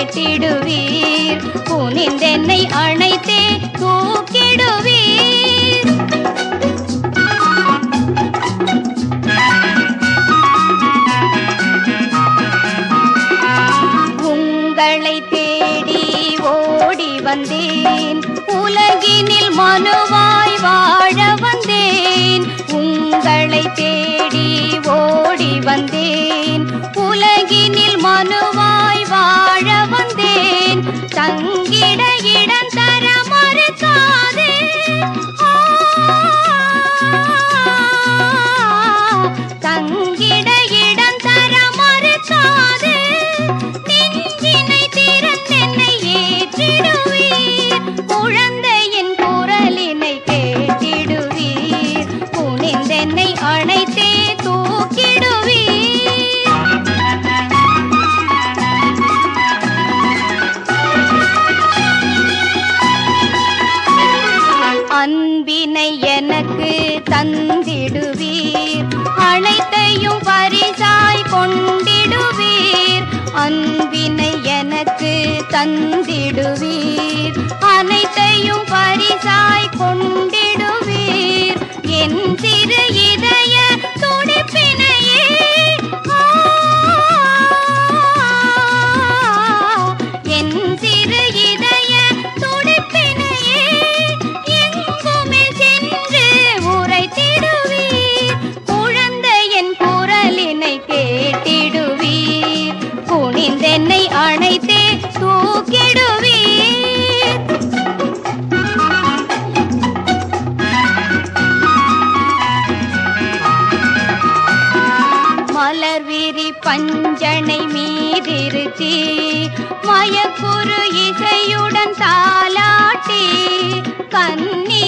கேட்டிடுவீர் குனிந்தென்னை அணைத்தே தூக்கிடுவீர் உங்களை தேடி ஓடி வந்தேன் உலகினில் மனுவாய் வாழ வந்தேன் உங்களை தேடி ஓடி வந்தேன் உலகினில் மனுவாய் வாழ வந்தேன் தங்கிட இடம் தர மறுக்காதே ஆ, தங்கிட இடம் தர மறுக்காதே நெஞ்சினை திறந்தென்னை ஏற்றிடுவீர் குழந்தையின் குரலினை கேட்டிடுவீர் குனிந்தென்னை அணைத்தே தூக்கிடுவீர் அன்பினை எனக்கு தந்திடுவீர் அனைத்தையும் பரிசாய் கொண்டிடுவீர் அன்பினை எனக்கு தந்திடுவீர் அனைத்தையும் பரிசாய் கொண்டிடுவீர் என் சிறு இதய துடிப்பினையே ஆ, என் சிறு இதய துடிப்பினையே எங்குமே சென்று உரைத்திடுவீர் குழந்தையின் குரலினை கேட்டிடுவீர் குனிந்தென்னை அணைத்தே தூக்கிடுவீர் மலர் விரி பஞ்சனை மீதிருச்சி மயக்குரு இசையுடன் தாலாட்டி கன்னி